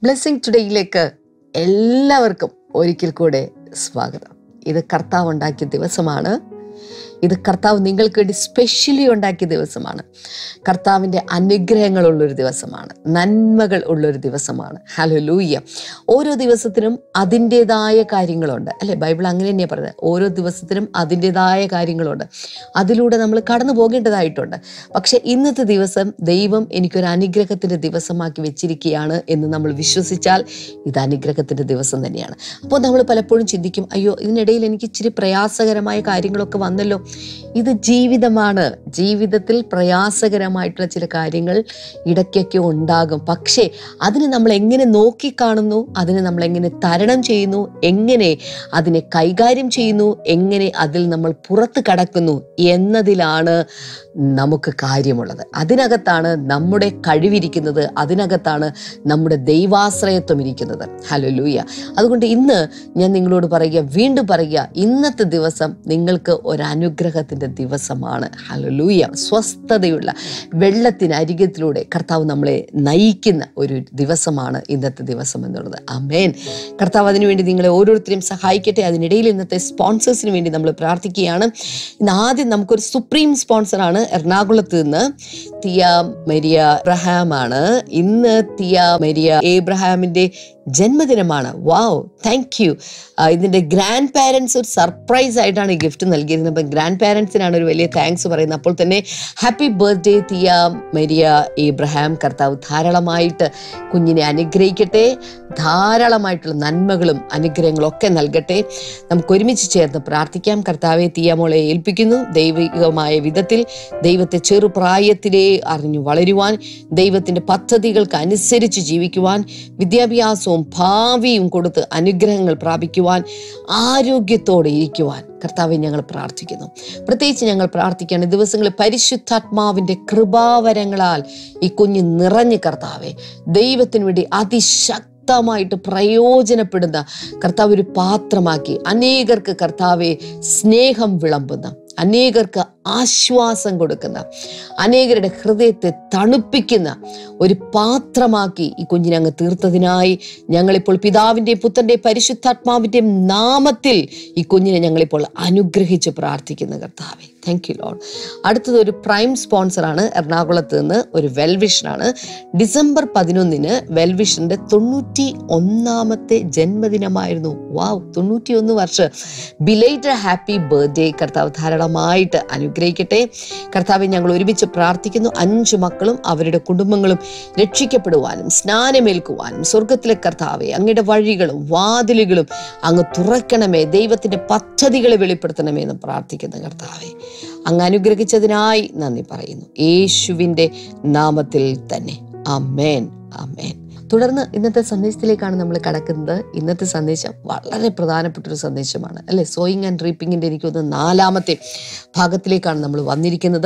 Blessing ടുഡേയിലേക്ക് എല്ലാവർക്കും ഒരിക്കൽ കൂടെ സ്വാഗതം ഇത് കർത്താവ് ഉണ്ടാക്കിയ ദിവസമാണ് ഇത് കർത്താവ് നിങ്ങൾക്ക് വേണ്ടി സ്പെഷ്യലി ഉണ്ടാക്കിയ ദിവസമാണ് കർത്താവിൻ്റെ അനുഗ്രഹങ്ങളുള്ളൊരു ദിവസമാണ് നന്മകൾ ഉള്ളൊരു ദിവസമാണ് ഹലോ ലൂയ്യ ഓരോ ദിവസത്തിനും അതിൻ്റെതായ കാര്യങ്ങളുണ്ട് അല്ലേ ബൈബിൾ അങ്ങനെ തന്നെയാണ് പറയുന്നത് ഓരോ ദിവസത്തിനും അതിൻ്റെതായ കാര്യങ്ങളുണ്ട് അതിലൂടെ നമ്മൾ കടന്നു പോകേണ്ടതായിട്ടുണ്ട് പക്ഷെ ഇന്നത്തെ ദിവസം ദൈവം എനിക്കൊരു അനുഗ്രഹത്തിൻ്റെ ദിവസമാക്കി വെച്ചിരിക്കുകയാണ് എന്ന് നമ്മൾ വിശ്വസിച്ചാൽ ഇത് അനുഗ്രഹത്തിൻ്റെ ദിവസം തന്നെയാണ് അപ്പോൾ നമ്മൾ പലപ്പോഴും ചിന്തിക്കും അയ്യോ ഇതിനിടയിൽ എനിക്ക് ഇച്ചിരി പ്രയാസകരമായ കാര്യങ്ങളൊക്കെ വന്നല്ലോ ഇത് ജീവിതമാണ് ജീവിതത്തിൽ പ്രയാസകരമായിട്ടുള്ള ചില കാര്യങ്ങൾ ഇടയ്ക്കൊക്കെ ഉണ്ടാകും പക്ഷേ അതിനെ നമ്മൾ എങ്ങനെ നോക്കിക്കാണുന്നു അതിനെ നമ്മൾ എങ്ങനെ തരണം ചെയ്യുന്നു എങ്ങനെ അതിനെ കൈകാര്യം ചെയ്യുന്നു എങ്ങനെ അതിൽ നമ്മൾ പുറത്ത് കടക്കുന്നു എന്നതിലാണ് നമുക്ക് കാര്യമുള്ളത് അതിനകത്താണ് നമ്മുടെ കഴിവിരിക്കുന്നത് അതിനകത്താണ് നമ്മുടെ ദൈവാശ്രയത്വം ഇരിക്കുന്നത് ഹലോ ലൂയ അതുകൊണ്ട് ഇന്ന് ഞാൻ നിങ്ങളോട് പറയുക വീണ്ടും പറയുക ഇന്നത്തെ ദിവസം നിങ്ങൾക്ക് ഒരു അനുഗ്രഹത്തിൻ്റെ ദിവസമാണ് ഹലോ ലൂയ സ്വസ്ഥതയുള്ള വെള്ളത്തിന് അരികത്തിലൂടെ കർത്താവ് നമ്മളെ നയിക്കുന്ന ഒരു ദിവസമാണ് ഇന്നത്തെ ദിവസം എന്നുള്ളത് അമേൻ കർത്താവ് അതിനുവേണ്ടി നിങ്ങളെ ഓരോരുത്തരെയും സഹായിക്കട്ടെ അതിനിടയിൽ ഇന്നത്തെ സ്പോൺസേഴ്സിന് വേണ്ടി നമ്മൾ പ്രാർത്ഥിക്കുകയാണ് ഇന്ന് ആദ്യം നമുക്കൊരു സുപ്രീം സ്പോൺസറാണ് എറണാകുളത്ത് നിന്ന് തിയ മരിയ എബ്രഹാമാണ് ഇന്ന് തിയ മരിയ ഏബ്രഹാമിന്റെ ജന്മദിനമാണ് വാവ് താങ്ക് യു ഇതിൻ്റെ ഗ്രാൻഡ് പാരൻസ് ഒരു സർപ്രൈസ് ആയിട്ടാണ് ഈ ഗിഫ്റ്റ് നൽകിയിരുന്നത് അപ്പം ഗ്രാൻഡ് പാരൻസിനാണ് ഒരു വലിയ താങ്ക്സ് പറയുന്നത് അപ്പോൾ തന്നെ ഹാപ്പി ബർത്ത്ഡേ തിയ മരിയ ഏബ്രഹാം കർത്താവ് ധാരാളമായിട്ട് കുഞ്ഞിനെ അനുഗ്രഹിക്കട്ടെ ധാരാളമായിട്ടുള്ള നന്മകളും അനുഗ്രഹങ്ങളും ഒക്കെ നൽകട്ടെ നമുക്ക് ഒരുമിച്ച് ചേർന്ന് പ്രാർത്ഥിക്കാം കർത്താവെ തീയമോളെ ഏൽപ്പിക്കുന്നു ദൈവികമായ വിധത്തിൽ ദൈവത്തെ ചെറുപ്രായത്തിലേ അറിഞ്ഞു വളരുവാൻ ദൈവത്തിൻ്റെ പദ്ധതികൾക്ക് അനുസരിച്ച് ജീവിക്കുവാൻ വിദ്യാഭ്യാസവും ഭാവിയും കൊടുത്ത് അനുഗ്രഹങ്ങൾ പ്രാപിക്കുവാൻ ആരോഗ്യത്തോടെ ഇരിക്കുവാൻ കർത്താവെ ഞങ്ങൾ പ്രാർത്ഥിക്കുന്നു പ്രത്യേകിച്ച് ഞങ്ങൾ പ്രാർത്ഥിക്കുകയാണ് ഈ ദിവസങ്ങളിൽ പരിശുദ്ധാത്മാവിൻ്റെ കൃപാവരങ്ങളാൽ ഈ കുഞ്ഞ് നിറഞ്ഞ് കർത്താവെ ദൈവത്തിന് വേണ്ടി അതിശക്തി ശക്തമായിട്ട് പ്രയോജനപ്പെടുന്ന കർത്താവ് ഒരു പാത്രമാക്കി അനേകർക്ക് കർത്താവെ സ്നേഹം വിളമ്പുന്ന അനേകർക്ക് ആശ്വാസം കൊടുക്കുന്ന അനേകരുടെ ഹൃദയത്തെ തണുപ്പിക്കുന്ന ഒരു പാത്രമാക്കി ഈ കുഞ്ഞിനെ അങ്ങ് തീർത്തതിനായി ഞങ്ങളിപ്പോൾ പിതാവിൻ്റെയും പുത്രൻ്റെയും പരിശുദ്ധാത്മാവിൻ്റെയും നാമത്തിൽ ഈ കുഞ്ഞിനെ ഞങ്ങളിപ്പോൾ അനുഗ്രഹിച്ച് പ്രാർത്ഥിക്കുന്നു കർത്താവെ താങ്ക് യു ലോഡ് അടുത്തത് ഒരു പ്രൈം സ്പോൺസറാണ് എറണാകുളത്ത് നിന്ന് ഒരു വെൽവിഷനാണ് ഡിസംബർ പതിനൊന്നിന് വെൽവിഷൻ്റെ തൊണ്ണൂറ്റി ഒന്നാമത്തെ ജന്മദിനമായിരുന്നു വാവ് തൊണ്ണൂറ്റി ഒന്ന് വർഷം ബിലേറ്റഡ് ഹാപ്പി ബർത്ത്ഡേ കർത്താവ് ധാരാളമായിട്ട് അനുഗ്രഹിക്കട്ടെ കർത്താവെ ഞങ്ങൾ ഒരുമിച്ച് പ്രാർത്ഥിക്കുന്നു അഞ്ചു മക്കളും അവരുടെ കുടുംബങ്ങളും രക്ഷിക്കപ്പെടുവാനും സ്നാനമേൽക്കുവാനും സ്വർഗത്തിലെ കർത്താവെ അങ്ങയുടെ വഴികളും വാതിലുകളും അങ്ങ് തുറക്കണമേ ദൈവത്തിൻ്റെ പദ്ധതികളെ വെളിപ്പെടുത്തണമേ എന്ന് പ്രാർത്ഥിക്കുന്ന കർത്താവെ അങ്ങ് അനുഗ്രഹിച്ചതിനായി നന്ദി പറയുന്നു യേശുവിൻ്റെ നാമത്തിൽ തന്നെ അമേൻ അമേൻ തുടർന്ന് ഇന്നത്തെ സന്ദേശത്തിലേക്കാണ് നമ്മൾ കടക്കുന്നത് ഇന്നത്തെ സന്ദേശം വളരെ പ്രധാനപ്പെട്ട ഒരു സന്ദേശമാണ് അല്ലെ സോയിങ് ആൻഡ് റീപ്പിങ്ങിൻ്റെ എനിക്കൊന്ന് നാലാമത്തെ ഭാഗത്തിലേക്കാണ് നമ്മൾ വന്നിരിക്കുന്നത്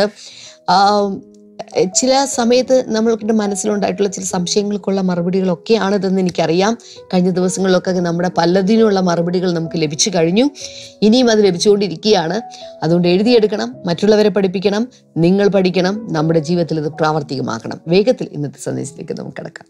ചില സമയത്ത് നമ്മൾക്ക് മനസ്സിലുണ്ടായിട്ടുള്ള ചില സംശയങ്ങൾക്കുള്ള മറുപടികളൊക്കെയാണ് ഇതെന്ന് എനിക്കറിയാം കഴിഞ്ഞ ദിവസങ്ങളിലൊക്കെ നമ്മുടെ പലതിനുള്ള മറുപടികൾ നമുക്ക് ലഭിച്ചു കഴിഞ്ഞു ഇനിയും അത് ലഭിച്ചുകൊണ്ടിരിക്കുകയാണ് അതുകൊണ്ട് എഴുതിയെടുക്കണം മറ്റുള്ളവരെ പഠിപ്പിക്കണം നിങ്ങൾ പഠിക്കണം നമ്മുടെ ജീവിതത്തിൽ ഇത് പ്രാവർത്തികമാക്കണം വേഗത്തിൽ ഇന്നത്തെ സന്ദേശത്തിലേക്ക് നമുക്ക് കിടക്കാം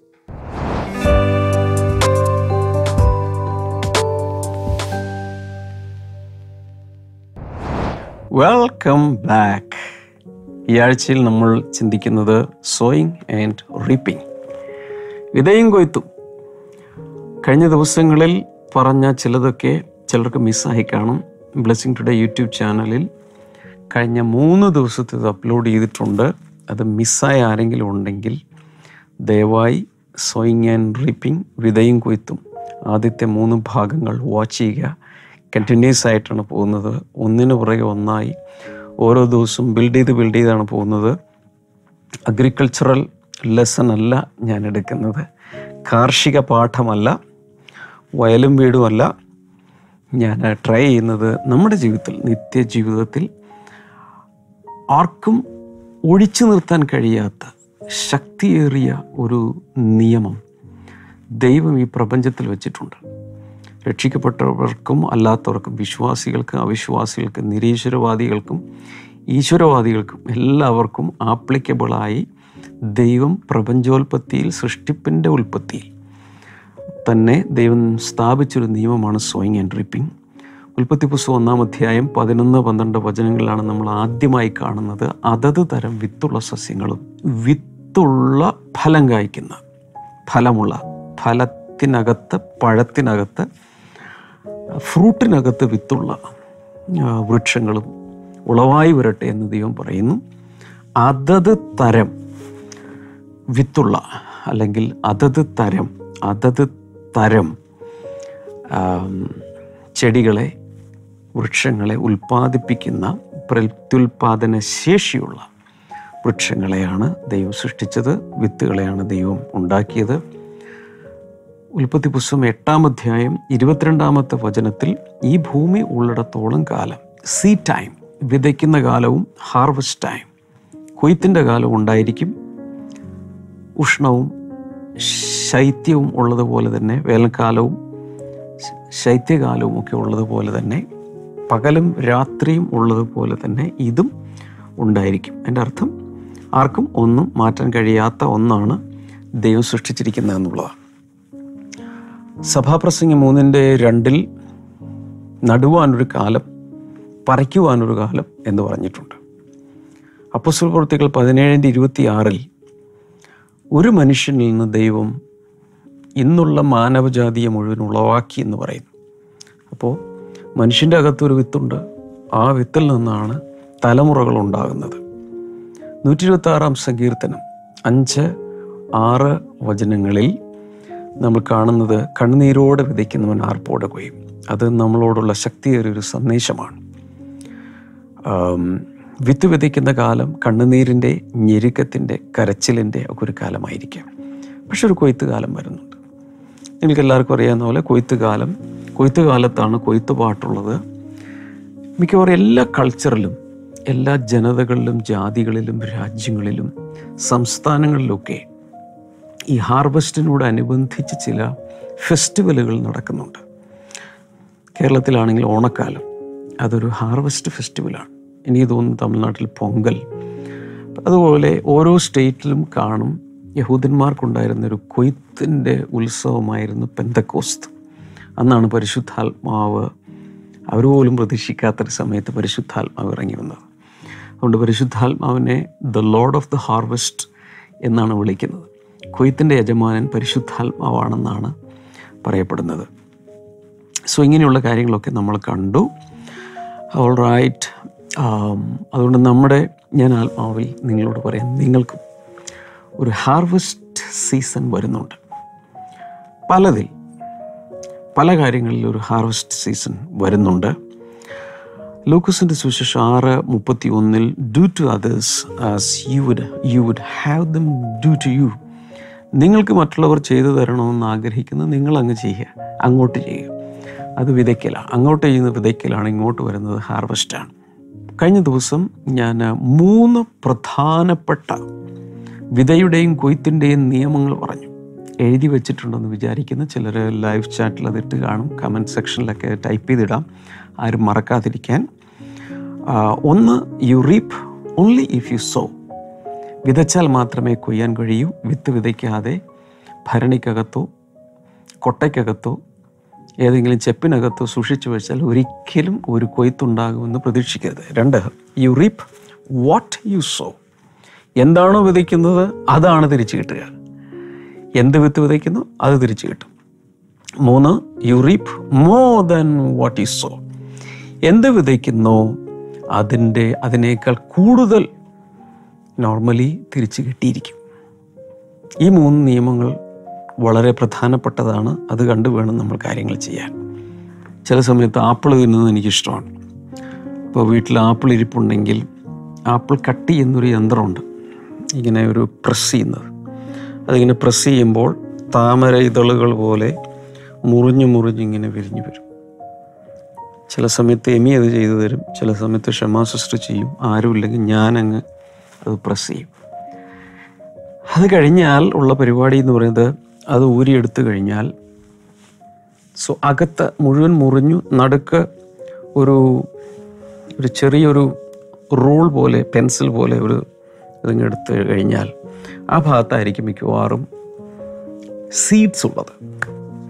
വെൽക്കം ബാക്ക് ഈ ആഴ്ചയിൽ നമ്മൾ ചിന്തിക്കുന്നത് സോയിങ് ആൻഡ് റീപ്പിംഗ് വിതയും കൊയ്ത്തും കഴിഞ്ഞ ദിവസങ്ങളിൽ പറഞ്ഞ ചിലതൊക്കെ ചിലർക്ക് മിസ്സായി കാണും ബ്ലെസ്സിങ് ടുഡേ യൂട്യൂബ് ചാനലിൽ കഴിഞ്ഞ മൂന്ന് ദിവസത്തെ ഇത് അപ്ലോഡ് ചെയ്തിട്ടുണ്ട് അത് മിസ്സായ ആരെങ്കിലും ഉണ്ടെങ്കിൽ ദയവായി സോയിങ് ആൻഡ് റീപ്പിംഗ് വിതയും കൊയ്ത്തും ആദ്യത്തെ മൂന്ന് ഭാഗങ്ങൾ വാച്ച് ചെയ്യുക കണ്ടിന്യൂസ് ആയിട്ടാണ് പോകുന്നത് ഒന്നിനു പുറകെ ഒന്നായി ഓരോ ദിവസവും ബിൽഡ് ചെയ്ത് ബിൽഡ് ചെയ്താണ് പോകുന്നത് അഗ്രികൾച്ചറൽ ലെസൺ അല്ല ഞാൻ എടുക്കുന്നത് കാർഷിക പാഠമല്ല വയലും വീടുമല്ല ഞാൻ ട്രൈ ചെയ്യുന്നത് നമ്മുടെ ജീവിതത്തിൽ നിത്യജീവിതത്തിൽ ആർക്കും ഒഴിച്ചു നിർത്താൻ കഴിയാത്ത ശക്തിയേറിയ ഒരു നിയമം ദൈവം ഈ പ്രപഞ്ചത്തിൽ വെച്ചിട്ടുണ്ട് രക്ഷിക്കപ്പെട്ടവർക്കും അല്ലാത്തവർക്കും വിശ്വാസികൾക്കും അവിശ്വാസികൾക്കും നിരീശ്വരവാദികൾക്കും ഈശ്വരവാദികൾക്കും എല്ലാവർക്കും ആപ്ലിക്കബിളായി ദൈവം പ്രപഞ്ചോൽപത്തിയിൽ സൃഷ്ടിപ്പിൻ്റെ ഉൽപ്പത്തിയിൽ തന്നെ ദൈവം സ്ഥാപിച്ചൊരു നിയമമാണ് സോയിങ് ആൻഡ് റിപ്പിംഗ് ഉൽപ്പത്തി പുസ്തകം ഒന്നാം അധ്യായം പതിനൊന്ന് പന്ത്രണ്ട് വചനങ്ങളിലാണ് നമ്മൾ ആദ്യമായി കാണുന്നത് അതത് തരം വിത്തുള്ള സസ്യങ്ങളും വിത്തുള്ള ഫലം കായ്ക്കുന്ന ഫലമുള്ള ഫലത്തിനകത്ത് പഴത്തിനകത്ത് ഫ്രൂട്ടിനകത്ത് വിത്തുള്ള ആ, വൃക്ഷങ്ങളും ഉളവായി വരട്ടെ എന്ന് ദൈവം പറയുന്നു അതത് തരം വിത്തുള്ള അല്ലെങ്കിൽ അതത് തരം അതത് തരം ആം, ചെടികളെ വൃക്ഷങ്ങളെ ഉൽപ്പാദിപ്പിക്കുന്ന പ്രത്യുൽപാദന ശേഷിയുള്ള വൃക്ഷങ്ങളെയാണ് ദൈവം സൃഷ്ടിച്ചത് വിത്തുകളെയാണ് ദൈവം ഉണ്ടാക്കിയത് ഉൽപ്പത്തി പുസ്തകം എട്ടാം അധ്യായം ഇരുപത്തിരണ്ടാമത്തെ വചനത്തിൽ ഈ ഭൂമി ഉള്ളിടത്തോളം കാലം സീ ടൈം വിതയ്ക്കുന്ന കാലവും ഹാർവസ്റ്റ് ടൈം കൊയ്ത്തിൻ്റെ കാലവും ഉണ്ടായിരിക്കും ഉഷ്ണവും ശൈത്യവും ഉള്ളതുപോലെ തന്നെ വേനൽക്കാലവും ശ- ശൈത്യകാലവും ഒക്കെ ഉള്ളതുപോലെ തന്നെ പകലും രാത്രിയും ഉള്ളതുപോലെ തന്നെ ഇതും ഉണ്ടായിരിക്കും എൻ്റെ അർത്ഥം ആർക്കും ഒന്നും മാറ്റാൻ കഴിയാത്ത ഒന്നാണ് ദൈവം സൃഷ്ടിച്ചിരിക്കുന്നത് എന്നുള്ളതാണ് സഭാപ്രസംഗം മൂന്നിൻ്റെ രണ്ടിൽ നടുവാനൊരു കാലം പറിക്കുവാനൊരു കാലം എന്ന് പറഞ്ഞിട്ടുണ്ട് അപ്പസ്വൽ പ്രവൃത്തികൾ പതിനേഴിൻ്റെ ഇരുപത്തിയാറിൽ ഒരു മനുഷ്യനിൽ നിന്ന് ദൈവം ഇന്നുള്ള മാനവജാതിയെ മുഴുവൻ ഉളവാക്കി എന്ന് പറയുന്നു അപ്പോൾ മനുഷ്യൻ്റെ അകത്തൊരു വിത്തുണ്ട് ആ വിത്തിൽ നിന്നാണ് തലമുറകൾ ഉണ്ടാകുന്നത് നൂറ്റി ഇരുപത്തി ആറാം സങ്കീർത്തനം അഞ്ച് ആറ് വചനങ്ങളിൽ നമ്മൾ കാണുന്നത് കണ്ണുനീരോടെ വിതയ്ക്കുന്നവൻ ആർപ്പോടെ കൊയ്യും അത് നമ്മളോടുള്ള ശക്തിയേറിയ ഒരു സന്ദേശമാണ് ആം, വിത്ത് വിതയ്ക്കുന്ന കാലം കണ്ണുനീരിൻ്റെ ഞെരുക്കത്തിൻ്റെ കരച്ചിലിൻ്റെ ഒക്കെ ഒരു കാലമായിരിക്കാം പക്ഷെ ഒരു കൊയ്ത്ത് കാലം വരുന്നുണ്ട് നിങ്ങൾക്ക് എല്ലാവർക്കും അറിയാവുന്ന പോലെ കൊയ്ത്ത് കാലം കൊയ്ത്ത് കാലത്താണ് കൊയ്ത്ത് പാട്ടുള്ളത് മിക്കവാറും എല്ലാ കൾച്ചറിലും എല്ലാ ജനതകളിലും ജാതികളിലും രാജ്യങ്ങളിലും സംസ്ഥാനങ്ങളിലൊക്കെ ഈ ഹാർവസ്റ്റിനോടനുബന്ധിച്ച് ചില ഫെസ്റ്റിവലുകൾ നടക്കുന്നുണ്ട് കേരളത്തിലാണെങ്കിൽ ഓണക്കാലം അതൊരു ഹാർവസ്റ്റ് ഫെസ്റ്റിവലാണ് എനിക്ക് തോന്നുന്നു തമിഴ്നാട്ടിൽ പൊങ്കൽ അതുപോലെ ഓരോ സ്റ്റേറ്റിലും കാണും യഹൂദന്മാർക്കുണ്ടായിരുന്ന ഒരു കൊയ്ത്തിൻ്റെ ഉത്സവമായിരുന്നു പെന്തക്കോസ്ത് അന്നാണ് പരിശുദ്ധാത്മാവ് അവർ പോലും പ്രതീക്ഷിക്കാത്തൊരു സമയത്ത് പരിശുദ്ധാത്മാവ് ഇറങ്ങി വന്നത് അതുകൊണ്ട് പരിശുദ്ധാത്മാവിനെ the lord of the harvest എന്നാണ് വിളിക്കുന്നത് കൊയ്ത്തിൻ്റെ യജമാനൻ പരിശുദ്ധാത്മാവാണെന്നാണ് പറയപ്പെടുന്നത് സോ ഇങ്ങനെയുള്ള കാര്യങ്ങളൊക്കെ നമ്മൾ കണ്ടു ഓൾ റൈറ്റ് അതുകൊണ്ട് നമ്മുടെ ഞാൻ ആത്മാവിൽ നിങ്ങളോട് പറയാം നിങ്ങൾക്കും ഒരു ഹാർവസ്റ്റ് സീസൺ വരുന്നുണ്ട് പലതിൽ പല കാര്യങ്ങളിൽ ഒരു ഹാർവസ്റ്റ് സീസൺ വരുന്നുണ്ട് ലൂക്കസിൻ്റെ സുവിശേഷം ആറ് മുപ്പത്തി ഒന്നിൽ do to others as you would you would have them do to you നിങ്ങൾക്ക് മറ്റുള്ളവർ ചെയ്തു തരണമെന്ന് ആഗ്രഹിക്കുന്നത് നിങ്ങൾ അങ്ങ് ചെയ്യുക അങ്ങോട്ട് ചെയ്യുക അത് വിതയ്ക്കലാണ് അങ്ങോട്ട് ചെയ്യുന്ന വിതയ്ക്കലാണ് ഇങ്ങോട്ട് വരുന്നത് ഹാർവസ്റ്റാണ് കഴിഞ്ഞ ദിവസം ഞാൻ മൂന്ന് പ്രധാനപ്പെട്ട വിതയുടെയും കൊയ്ത്തിൻ്റെയും നിയമങ്ങൾ പറഞ്ഞു എഴുതി വെച്ചിട്ടുണ്ടെന്ന് വിചാരിക്കുന്ന ചിലർ ലൈവ് ചാറ്റിൽ അതിട്ട് കാണും കമൻറ്റ് സെക്ഷനിലൊക്കെ ടൈപ്പ് ചെയ്തിടാം ആരും മറക്കാതിരിക്കാൻ ആ, ഒന്ന് you reap only if you sow വിതച്ചാൽ മാത്രമേ കൊയ്യാൻ കഴിയൂ വിത്ത് വിതയ്ക്കാതെ ഭരണിക്കകത്തോ കൊട്ടയ്ക്കകത്തോ ഏതെങ്കിലും ചെപ്പിനകത്തോ സൂക്ഷിച്ചു വെച്ചാൽ ഒരിക്കലും ഒരു കൊയ്ത്തുണ്ടാകുമെന്ന് പ്രതീക്ഷിക്കരുത് രണ്ട് you reap what you sow എന്താണോ വിതയ്ക്കുന്നത് അതാണ് തിരിച്ചു കിട്ടുക എന്ത് വിത്ത് വിതയ്ക്കുന്നു അത് തിരിച്ചു കിട്ടും മൂന്ന് you reap more than what you sow എന്ത് വിതയ്ക്കുന്നോ അതിൻ്റെ അതിനേക്കാൾ കൂടുതൽ നോർമലി തിരിച്ചു കിട്ടിയിരിക്കും ഈ മൂന്ന് നിയമങ്ങൾ വളരെ പ്രധാനപ്പെട്ടതാണ് അത് കണ്ടു വേണം നമ്മൾ കാര്യങ്ങൾ ചെയ്യാൻ ചില സമയത്ത് ആപ്പിൾ തിന്നുന്നത് എനിക്കിഷ്ടമാണ് ഇപ്പോൾ വീട്ടിൽ ആപ്പിൾ ഇരിപ്പുണ്ടെങ്കിൽ ആപ്പിൾ കട്ട് ചെയ്യുന്നൊരു യന്ത്രമുണ്ട് ഇങ്ങനെ ഒരു പ്രസ് ചെയ്യുന്നത് അതിങ്ങനെ പ്രസ് ചെയ്യുമ്പോൾ താമര ഇതളുകൾ പോലെ മുറിഞ്ഞു മുറിഞ്ഞിങ്ങനെ വിരിഞ്ഞു വരും ചില സമയത്ത് എമി അത് ചെയ്തു തരും ചില സമയത്ത് ക്ഷമാ സിസ്റ്റർ ചെയ്യും ആരുമില്ലെങ്കിൽ ഞാനങ്ങ് അത് പ്രസ് ചെയ്യും അത് കഴിഞ്ഞാൽ ഉള്ള പരിപാടി എന്ന് പറയുന്നത് അത് ഊരിയെടുത്തു കഴിഞ്ഞാൽ സോ അകത്ത് മുഴുവൻ മുറിഞ്ഞു നടുക്ക് ഒരു ഒരു ചെറിയൊരു റോൾ പോലെ പെൻസിൽ പോലെ ഒരു ഇതിങ്ങ് എടുത്ത് കഴിഞ്ഞാൽ ആ ഭാഗത്തായിരിക്കും മിക്കവാറും സീഡ്സ് ഉള്ളത്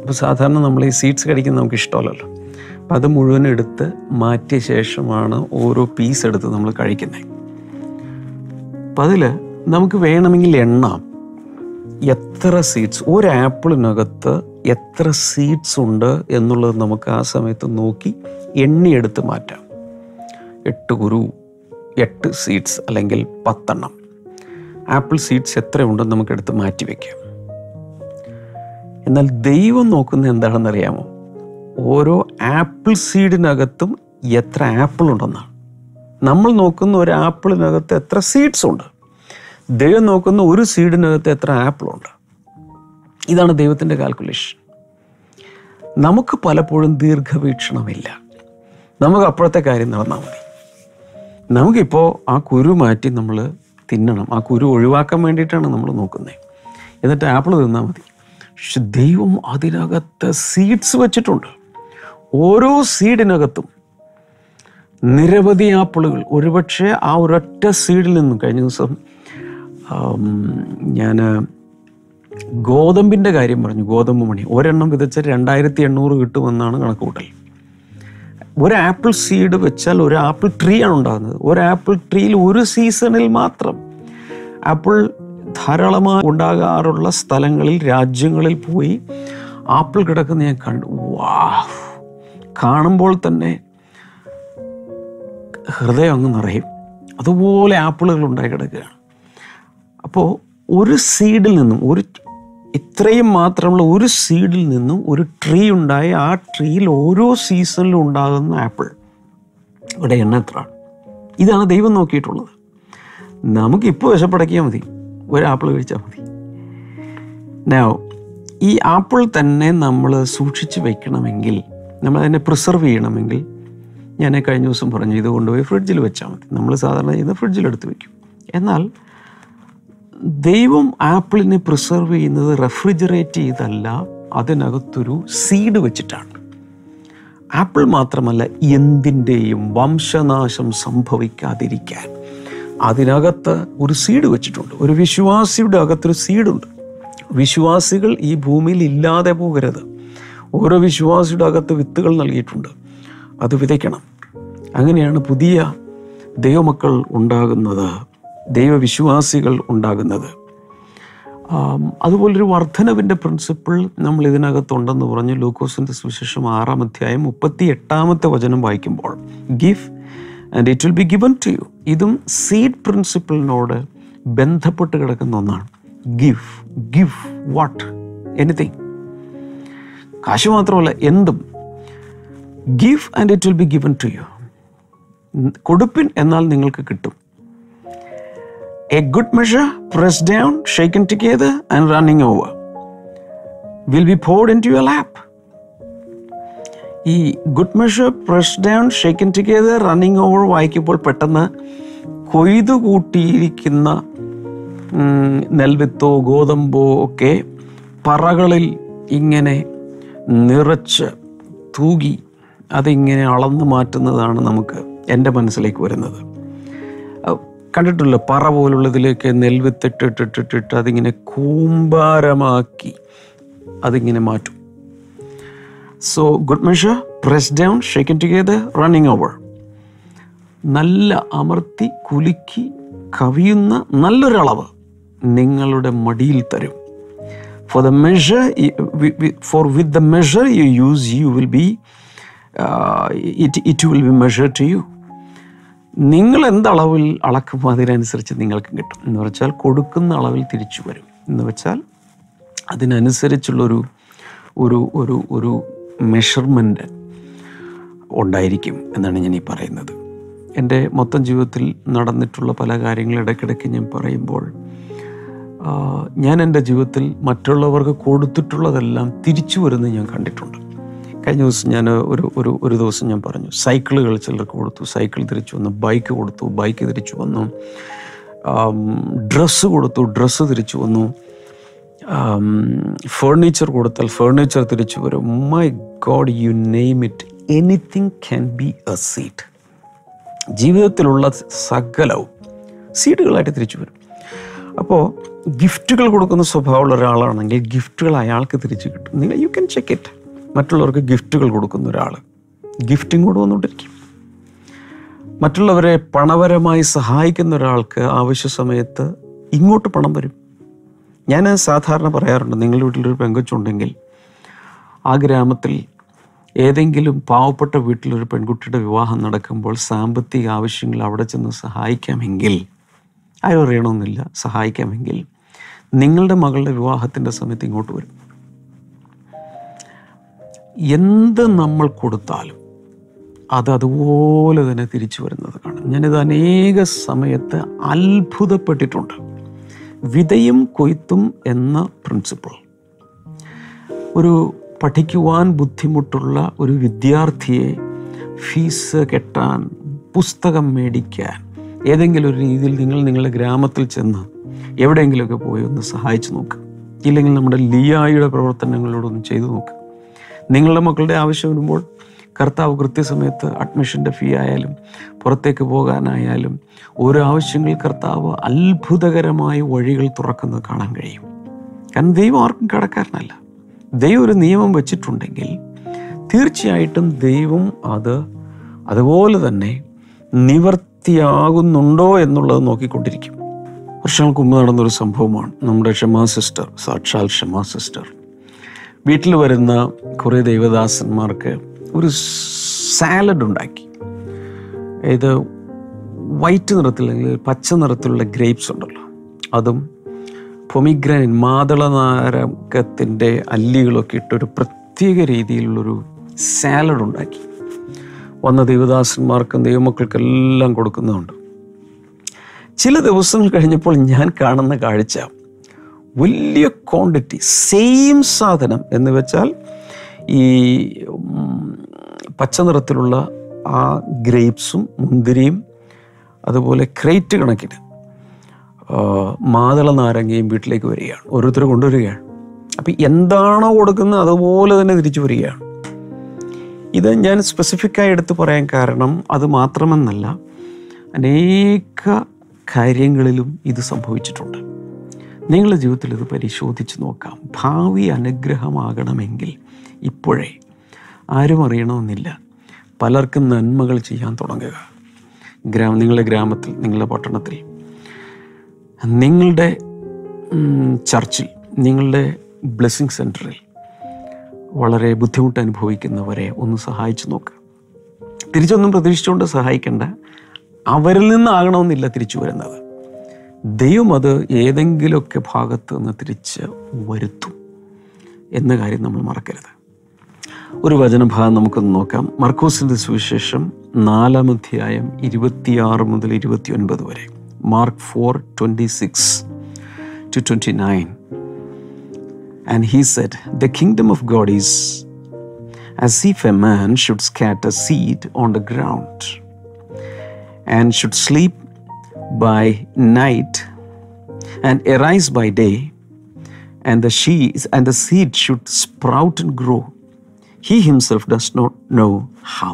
അപ്പോൾ സാധാരണ നമ്മൾ ഈ സീഡ്സ് കഴിക്കുന്നത് നമുക്ക് ഇഷ്ടമല്ലല്ലോ അപ്പം അത് മുഴുവൻ എടുത്ത് മാറ്റിയ ശേഷമാണ് ഓരോ പീസ് എടുത്ത് നമ്മൾ കഴിക്കുന്നത് അപ്പം അതിൽ നമുക്ക് വേണമെങ്കിൽ എണ്ണാം എത്ര സീഡ്സ് ഒരു ആപ്പിളിനകത്ത് എത്ര സീഡ്സ് ഉണ്ട് എന്നുള്ളത് നമുക്ക് ആ സമയത്ത് നോക്കി എണ്ണിയെടുത്ത് മാറ്റാം എട്ട് കുരു എട്ട് സീഡ്സ് അല്ലെങ്കിൽ പത്തെണ്ണം ആപ്പിൾ സീഡ്സ് എത്രയുണ്ടെന്ന് നമുക്ക് എടുത്ത് മാറ്റി വയ്ക്കാം എന്നാൽ ദൈവം നോക്കുന്ന എന്താണെന്ന് അറിയാമോ ഓരോ ആപ്പിൾ സീഡിനകത്തും എത്ര ആപ്പിൾ ഉണ്ടെന്നാണ് നമ്മൾ നോക്കുന്ന ഒരു ആപ്പിളിനകത്ത് എത്ര സീഡ്സ് ഉണ്ട് ദൈവം നോക്കുന്ന ഒരു സീഡിനകത്ത് എത്ര ആപ്പിൾ ഉണ്ട് ഇതാണ് ദൈവത്തിൻ്റെ കാൽക്കുലേഷൻ നമുക്ക് പലപ്പോഴും ദീർഘവീക്ഷണമില്ല നമുക്ക് അപ്പോഴത്തെ കാര്യം നടന്നാൽ മതി നമുക്കിപ്പോൾ ആ കുരു മാറ്റി നമ്മൾ തിന്നണം ആ കുരു ഒഴിവാക്കാൻ വേണ്ടിയിട്ടാണ് നമ്മൾ നോക്കുന്നത് എന്നിട്ട് ആപ്പിൾ തിന്നാൽ മതി പക്ഷെ ദൈവം അതിനകത്ത് സീഡ്സ് വെച്ചിട്ടുണ്ട് ഓരോ സീഡിനകത്തും നിരവധി ആപ്പിളുകൾ ഒരുപക്ഷെ ആ ഒരൊറ്റ സീഡിൽ നിന്നും കഴിഞ്ഞ ദിവസം ഞാൻ ഗോതമ്പിൻ്റെ കാര്യം പറഞ്ഞു ഗോതമ്പ് മണി ഒരെണ്ണം വിതച്ചാൽ രണ്ടായിരത്തി എണ്ണൂറ് കിട്ടുമെന്നാണ് കണക്ക് കൂട്ടൽ ഒരു ആപ്പിൾ സീഡ് വെച്ചാൽ ഒരു ആപ്പിൾ ട്രീ ആണ് ഉണ്ടാകുന്നത് ഒരു ആപ്പിൾ ട്രീയിൽ ഒരു സീസണിൽ മാത്രം ആപ്പിൾ ധാരാളമായി ഉണ്ടാകാറുള്ള സ്ഥലങ്ങളിൽ രാജ്യങ്ങളിൽ പോയി ആപ്പിൾ കിടക്കുന്ന ഞാൻ കണ്ടു വാ കാണുമ്പോൾ തന്നെ ഹൃദയം അങ്ങ് നിറയും അതുപോലെ ആപ്പിളുകൾ ഉണ്ടായി കിടക്കുകയാണ് അപ്പോൾ ഒരു സീഡിൽ നിന്നും ഒരു ഇത്രയും മാത്രമുള്ള ഒരു സീഡിൽ നിന്നും ഒരു ട്രീ ഉണ്ടായി ആ ട്രീയിൽ ഓരോ സീസണിലും ഉണ്ടാകുന്ന ആപ്പിൾ ഇവിടെ എണ്ണ എത്രയാണ് ഇതാണ് ദൈവം നോക്കിയിട്ടുള്ളത് നമുക്കിപ്പോൾ വിശപ്പടക്കിയാൽ മതി ഒരു ആപ്പിൾ കഴിച്ചാൽ മതി നോ ഈ ആപ്പിൾ തന്നെ നമ്മൾ സൂക്ഷിച്ച് വെക്കണമെങ്കിൽ നമ്മൾ അതിനെ പ്രിസർവ് ചെയ്യണമെങ്കിൽ ഞാൻ കഴിഞ്ഞ ദിവസം പറഞ്ഞു ഇത് കൊണ്ടുപോയി ഫ്രിഡ്ജിൽ വെച്ചാൽ മതി നമ്മൾ സാധാരണ ചെയ്യുന്നത് ഫ്രിഡ്ജിലെടുത്ത് വെക്കും എന്നാൽ ദൈവം ആപ്പിളിനെ പ്രിസർവ് ചെയ്യുന്നത് റെഫ്രിജറേറ്റ് ചെയ്തല്ല അതിനകത്തൊരു സീഡ് വെച്ചിട്ടാണ് ആപ്പിൾ മാത്രമല്ല എന്തിൻ്റെയും വംശനാശം സംഭവിക്കാതിരിക്കാൻ അതിനകത്ത് ഒരു സീഡ് വെച്ചിട്ടുണ്ട് ഒരു വിശ്വാസിയുടെ അകത്തൊരു സീഡുണ്ട് വിശ്വാസികൾ ഈ ഭൂമിയിൽ ഇല്ലാതെ പോകരുത് ഓരോ വിശ്വാസിയുടെ അകത്ത് വിത്തുകൾ നൽകിയിട്ടുണ്ട് അത് വിതയ്ക്കണം അങ്ങനെയാണ് പുതിയ ദൈവമക്കൾ ഉണ്ടാകുന്നത് ദൈവവിശ്വാസികൾ ഉണ്ടാകുന്നത് അതുപോലൊരു വർധനവിൻ്റെ പ്രിൻസിപ്പിൾ നമ്മൾ ഇതിനകത്തുണ്ടെന്ന് പറഞ്ഞ് ലൂക്കോസിൻ്റെ സുവിശേഷം ആറാം അധ്യായം മുപ്പത്തി എട്ടാമത്തെ വചനം വായിക്കുമ്പോൾ give and it will be given to you ഇതും സീഡ് പ്രിൻസിപ്പിളിനോട് ബന്ധപ്പെട്ട് കിടക്കുന്ന ഒന്നാണ് ഗിവ് ഗിവ് വാട്ട് എനിത്തിങ് കാശ് മാത്രമല്ല എന്തും give and it will be given to you കൊടുപ്പിൻ എന്നാൽ നിങ്ങൾക്ക് കിട്ടും a good measure press down shaken together and running over will be poured into your lap ഈ good measure press down shaken together running over വായിക്കുമ്പോൾ പെട്ടെന്ന് കൊയ്തു കൂട്ടിയിരിക്കുന്ന നെൽവിത്തോ ഗോതമ്പോ ഒക്കെ പറകളിൽ ഇങ്ങനെ നിറച്ച് തൂകി അതിങ്ങനെ അളന്നു മാറ്റുന്നതാണ് നമുക്ക് എൻ്റെ മനസ്സിലേക്ക് വരുന്നത് കണ്ടിട്ടുള്ള പറ പോലുള്ളതിലേക്ക് നെൽവിത്തിട്ടിട്ടിട്ടിട്ട് അതിങ്ങനെ കൂമ്പാരമാക്കി അതിങ്ങനെ മാറ്റും so good measure press down shaken together running over നല്ല അമർത്തി കുലുക്കി കവിയുന്ന നല്ലൊരളവ് നിങ്ങളുടെ മടിയിൽ തരും for the measure for with the measure you use you will be it it will be measure to you നിങ്ങൾ എന്ത് അളവിൽ അളക്കും അതിനനുസരിച്ച് നിങ്ങൾക്ക് കിട്ടും എന്ന് വെച്ചാൽ കൊടുക്കുന്ന അളവിൽ തിരിച്ചു വരും എന്ന് വെച്ചാൽ അതിനനുസരിച്ചുള്ളൊരു ഒരു ഒരു ഒരു മെഷർമെൻറ്റ് ഉണ്ടായിരിക്കും എന്നാണ് ഞാൻ ഈ പറയുന്നത് എൻ്റെ മൊത്തം ജീവിതത്തിൽ നടന്നിട്ടുള്ള പല കാര്യങ്ങൾ ഇടയ്ക്കിടയ്ക്ക് ഞാൻ പറയുമ്പോൾ ഞാൻ എൻ്റെ ജീവിതത്തിൽ മറ്റുള്ളവർക്ക് കൊടുത്തിട്ടുള്ളതെല്ലാം തിരിച്ചു വരുന്നത് ഞാൻ കണ്ടിട്ടുണ്ട് കഴിഞ്ഞ ദിവസം ഞാൻ ഒരു ഒരു ഒരു ദിവസം ഞാൻ പറഞ്ഞു സൈക്കിളുകൾ ചിലർക്ക് കൊടുത്തു സൈക്കിൾ തിരിച്ചു വന്നു ബൈക്ക് കൊടുത്തു ബൈക്ക് തിരിച്ചു വന്നു ഡ്രസ്സ് കൊടുത്തു ഡ്രസ്സ് തിരിച്ചു വന്നു ഫേർണിച്ചർ കൊടുത്താൽ ഫേർണിച്ചർ തിരിച്ചു വരും my God you name it anything can be a seed ജീവിതത്തിലുള്ള സകലവും സീഡുകളായിട്ട് തിരിച്ചു വരും അപ്പോൾ ഗിഫ്റ്റുകൾ കൊടുക്കുന്ന സ്വഭാവമുള്ള ഒരാളാണെങ്കിൽ ഗിഫ്റ്റുകൾ അയാൾക്ക് തിരിച്ചു കിട്ടും നിങ്ങൾ യു ക്യാൻ ചെക്ക് ഇറ്റ് മറ്റുള്ളവർക്ക് ഗിഫ്റ്റുകൾ കൊടുക്കുന്ന ഒരാൾ ഗിഫ്റ്റും കൂടെ വന്നുകൊണ്ടിരിക്കും മറ്റുള്ളവരെ പണപരമായി സഹായിക്കുന്ന ഒരാൾക്ക് ആവശ്യ സമയത്ത് ഇങ്ങോട്ട് പണം വരും ഞാൻ സാധാരണ പറയാറുണ്ട് നിങ്ങളുടെ വീട്ടിലൊരു പെങ്കൊച്ചുണ്ടെങ്കിൽ ആ ഗ്രാമത്തിൽ ഏതെങ്കിലും പാവപ്പെട്ട വീട്ടിലൊരു പെൺകുട്ടിയുടെ വിവാഹം നടക്കുമ്പോൾ സാമ്പത്തിക ആവശ്യങ്ങൾ അവിടെ ചെന്ന് സഹായിക്കാമെങ്കിൽ ആരും അറിയണമെന്നില്ല സഹായിക്കാമെങ്കിൽ നിങ്ങളുടെ മകളുടെ വിവാഹത്തിൻ്റെ സമയത്ത് ഇങ്ങോട്ട് വരും എന്ത് നമ്മൾ കൊടുത്താലും അത് അതുപോലെ തന്നെ തിരിച്ചു വരുന്നത് കാണും ഞാനിത് അനേക സമയത്ത് അത്ഭുതപ്പെട്ടിട്ടുണ്ട് വിതയും കൊയ്ത്തും എന്ന പ്രിൻസിപ്പിൾ ഒരു പഠിക്കുവാൻ ബുദ്ധിമുട്ടുള്ള ഒരു വിദ്യാർത്ഥിയെ ഫീസ് കെട്ടാൻ പുസ്തകം മേടിക്കാൻ ഏതെങ്കിലും ഒരു രീതിയിൽ നിങ്ങൾ നിങ്ങളുടെ ഗ്രാമത്തിൽ ചെന്ന് എവിടെയെങ്കിലുമൊക്കെ പോയി ഒന്ന് സഹായിച്ചു നോക്ക് ഇല്ലെങ്കിൽ നമ്മുടെ ലിയായുടെ പ്രവർത്തനങ്ങളോടൊന്ന് ചെയ്തു നോക്ക് നിങ്ങളുടെ മക്കളുടെ ആവശ്യം വരുമ്പോൾ കർത്താവ് കൃത്യസമയത്ത് അഡ്മിഷൻ്റെ ഫീ ആയാലും പുറത്തേക്ക് പോകാനായാലും ഓരോ ആവശ്യങ്ങൾ കർത്താവ് അത്ഭുതകരമായ വഴികൾ തുറക്കുന്നത് കാണാൻ കഴിയും കാരണം ദൈവം ആർക്കും കടക്കാരനല്ല ദൈവം ഒരു നിയമം വെച്ചിട്ടുണ്ടെങ്കിൽ തീർച്ചയായിട്ടും ദൈവം അത് അതുപോലെ തന്നെ നിവർത്തിയാകുന്നുണ്ടോ എന്നുള്ളത് നോക്കിക്കൊണ്ടിരിക്കും വർഷങ്ങൾക്ക് മുമ്പ് നടന്നൊരു സംഭവമാണ് നമ്മുടെ ക്ഷമാ സിസ്റ്റർ സാക്ഷാൽ ക്ഷമാ സിസ്റ്റർ വീട്ടിൽ വരുന്ന കുറേ ദൈവദാസന്മാർക്ക് ഒരു സാലഡ് ഉണ്ടാക്കി ഇത് വൈറ്റ് നിറത്തിൽ അല്ലെങ്കിൽ പച്ച നിറത്തിലുള്ള ഗ്രേപ്സ് ഉണ്ടല്ലോ അതും പൊമിഗ്രാനിൻ മാതളനാരകത്തിൻ്റെ അല്ലികളൊക്കെ ഇട്ടൊരു പ്രത്യേക രീതിയിലുള്ളൊരു സാലഡ് ഉണ്ടാക്കി വന്ന ദൈവദാസന്മാർക്കും ദൈവമക്കൾക്കെല്ലാം കൊടുക്കുന്നുണ്ട് ചില ദിവസങ്ങൾ കഴിഞ്ഞപ്പോൾ ഞാൻ കാണുന്ന കാഴ്ച വലിയ ക്വാണ്ടിറ്റി സെയിം സാധനം എന്ന് വെച്ചാൽ ഈ ഉം, പച്ച നിറത്തിലുള്ള ആ ഗ്രേപ്സും മുന്തിരിയും അതുപോലെ ക്രേറ്റ് കണക്കിന് ആ, മാതള നാരങ്ങയും വീട്ടിലേക്ക് വരികയാണ് ഓരോരുത്തർ കൊണ്ടുവരികയാണ് അപ്പം എന്താണോ കൊടുക്കുന്നത് അതുപോലെ തന്നെ തിരിച്ചു വരികയാണ് ഇത് ഞാൻ സ്പെസിഫിക്കായി എടുത്ത് പറയാൻ കാരണം അത് മാത്രമെന്നല്ല അനേക കാര്യങ്ങളിലും ഇത് സംഭവിച്ചിട്ടുണ്ട് നിങ്ങളുടെ ജീവിതത്തിൽ ഇത് പരിശോധിച്ച് നോക്കാം ഭാവി അനുഗ്രഹമാകണമെങ്കിൽ ഇപ്പോഴേ ആരും അറിയണമെന്നില്ല പലർക്കും നന്മകൾ ചെയ്യാൻ തുടങ്ങുക ഗ്രാമ നിങ്ങളുടെ ഗ്രാമത്തിൽ നിങ്ങളുടെ പട്ടണത്തിൽ നിങ്ങളുടെ ഉം, ചർച്ചിൽ നിങ്ങളുടെ ബ്ലെസ്സിങ് സെൻറ്ററിൽ വളരെ ബുദ്ധിമുട്ട് അനുഭവിക്കുന്നവരെ ഒന്ന് സഹായിച്ചു നോക്കുക തിരിച്ചൊന്നും പ്രതീക്ഷിച്ചുകൊണ്ട് സഹായിക്കേണ്ട അവരിൽ നിന്നാകണമെന്നില്ല തിരിച്ചു വരുന്നത് ദൈവം അത് ഏതെങ്കിലുമൊക്കെ ഭാഗത്ത് നിന്ന് തിരിച്ച് വരുത്തും എന്ന കാര്യം നമ്മൾ മറക്കരുത് ഒരു വചനഭാഗം നമുക്കൊന്ന് നോക്കാം മർക്കോസിൻ്റെ സുവിശേഷം നാലാം അധ്യായം ഇരുപത്തിയാറ് മുതൽ ഇരുപത്തി ഒൻപത് വരെ Mark four twenty six to twenty nine And he said, The kingdom of God is as if a man should scatter seed on the ground and should sleep by night and arise by day, and the sheaves and the seed should sprout and grow. He himself does not know how.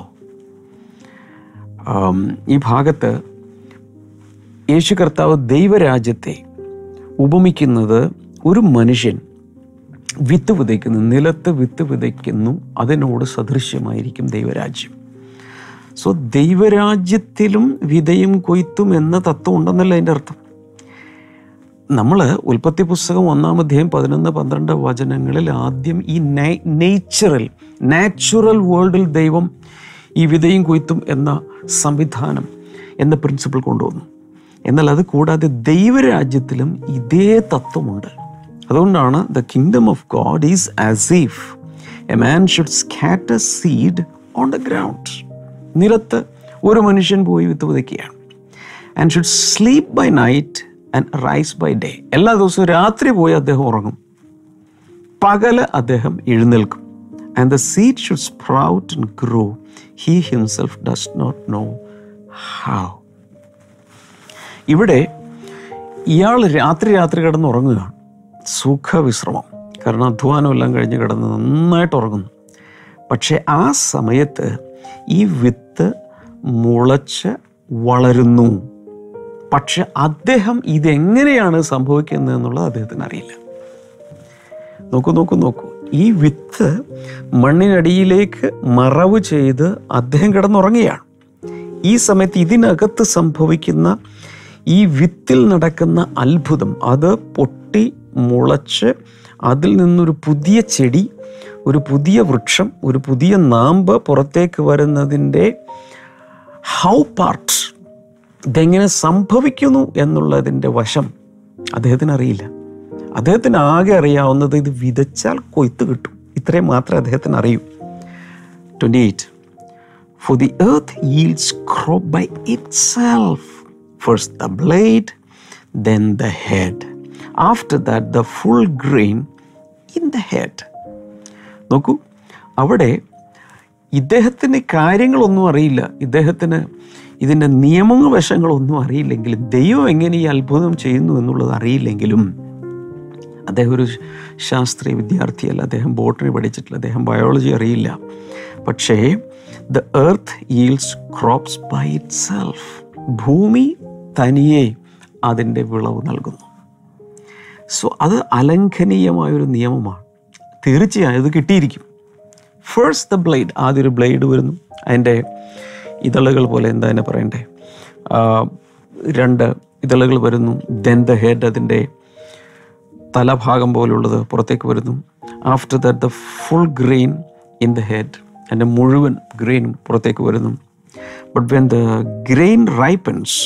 Um, ഈ ഭാഗത്ത് യേശു കർത്താവ് ദൈവരാജ്യത്തെ ഉപമിക്കുന്നത് ഒരു മനുഷ്യൻ വിത്ത് വിതയ്ക്കുന്നു നിലത്ത് വിത്ത് വിതയ്ക്കുന്നു അതിനോട് സദൃശ്യമായിരിക്കും ദൈവരാജ്യം so ദൈവരാജ്യത്തിലും വിതയും കൊയ്ത്തും എന്ന തത്വം ഉണ്ടെന്നല്ല അതിൻ്റെ അർത്ഥം നമ്മൾ ഉൽപ്പത്തി പുസ്തകം ഒന്നാം അധ്യായം പതിനൊന്ന് പന്ത്രണ്ട് വചനങ്ങളിൽ ആദ്യം ഈ നേച്ചറൽ നാച്ചുറൽ വേൾഡിൽ ദൈവം ഈ വിതയും കൊയ്ത്തും എന്ന സംവിധാനം എന്ന പ്രിൻസിപ്പിൾ കൊണ്ടുവന്നു എന്നാൽ അത് കൂടാതെ ദൈവരാജ്യത്തിലും ഇതേ തത്വമുണ്ട് അതുകൊണ്ടാണ് the kingdom of God is as if a man should scatter seed on the ground നിലത്ത് ഒരു മനുഷ്യൻ പോയി വിത്ത് വിതയ്ക്കുകയാണ് and should sleep by night and rise by day എല്ലാ ദിവസവും രാത്രി പോയി അദ്ദേഹം ഉറങ്ങും പകല് അദ്ദേഹം എഴുന്നേൽക്കും and the seed should sprout and grow he himself does not know how ഇവിടെ ഇയാൾ രാത്രി രാത്രി കിടന്ന് ഉറങ്ങുകയാണ് സുഖവിശ്രമം കാരണം അധ്വാനം എല്ലാം കഴിഞ്ഞ് കിടന്ന് നന്നായിട്ട് ഉറങ്ങുന്നു പക്ഷേ ആ സമയത്ത് ഈ വിത്ത് മുളച്ച് വളരുന്നു പക്ഷെ അദ്ദേഹം ഇതെങ്ങനെയാണ് സംഭവിക്കുന്നത് എന്നുള്ളത് അദ്ദേഹത്തിന് അറിയില്ല നോക്കൂ നോക്കൂ നോക്കൂ ഈ വിത്ത് മണ്ണിനടിയിലേക്ക് മറവ് ചെയ്ത് അദ്ദേഹം കിടന്നുറങ്ങുകയാണ് ഈ സമയത്ത് ഇതിനകത്ത് സംഭവിക്കുന്ന ഈ വിത്തിൽ നടക്കുന്ന അത്ഭുതം അത് പൊട്ടി മുളച്ച് അതിൽ നിന്നൊരു പുതിയ ചെടി ഒരു പുതിയ വൃക്ഷം ഒരു പുതിയ നാമ്പ് പുറത്തേക്ക് വരുന്നതിൻ്റെ ഹൗ പാർട്ട് ഇതെങ്ങനെ സംഭവിക്കുന്നു എന്നുള്ളതിൻ്റെ വശം അദ്ദേഹത്തിന് അറിയില്ല അദ്ദേഹത്തിന് ആകെ അറിയാവുന്നത് ഇത് വിതച്ചാൽ കൊയ്ത്ത് കിട്ടും ഇത്രയും മാത്രമേ അദ്ദേഹത്തിന് അറിയൂ twenty eight For the earth yields crop by itself. First the blade, then the head. After that, the full grain in the head. നോക്കൂ അവിടെ ഇദ്ദേഹത്തിന് കാര്യങ്ങളൊന്നും അറിയില്ല ഇദ്ദേഹത്തിന് ഇതിൻ്റെ നിയമങ്ങൾ വശങ്ങളൊന്നും അറിയില്ലെങ്കിലും ദൈവം എങ്ങനെ ഈ അത്ഭുതം ചെയ്യുന്നു എന്നുള്ളത് അറിയില്ലെങ്കിലും അദ്ദേഹം ഒരു ശാസ്ത്രീയ വിദ്യാർത്ഥിയല്ല അദ്ദേഹം ബോട്ടണി പഠിച്ചിട്ടില്ല അദ്ദേഹം ബയോളജി അറിയില്ല പക്ഷേ the earth yields crops by itself ഭൂമി തനിയെ അതിൻ്റെ വിളവ് നൽകുന്നു സോ അത് അലംഘനീയമായൊരു നിയമമാണ് തീർച്ചയായും ഇത് കിട്ടിയിരിക്കും ഫേഴ്സ്റ്റ് ദ ബ്ലേഡ് ആദ്യം ഒരു ബ്ലേഡ് വരുന്നു അതിൻ്റെ ഇതളുകൾ പോലെ എന്താ തന്നെ പറയണ്ടേ ആ, രണ്ട് ഇതളുകൾ വരുന്നു ദെൻ ദ ഹെഡ് അതിൻ്റെ തലഭാഗം പോലുള്ളത് പുറത്തേക്ക് വരുന്നു after that the full grain in the head എൻ്റെ മുഴുവൻ ഗ്രെയിനും പുറത്തേക്ക് വരുന്നു but when the grain ripens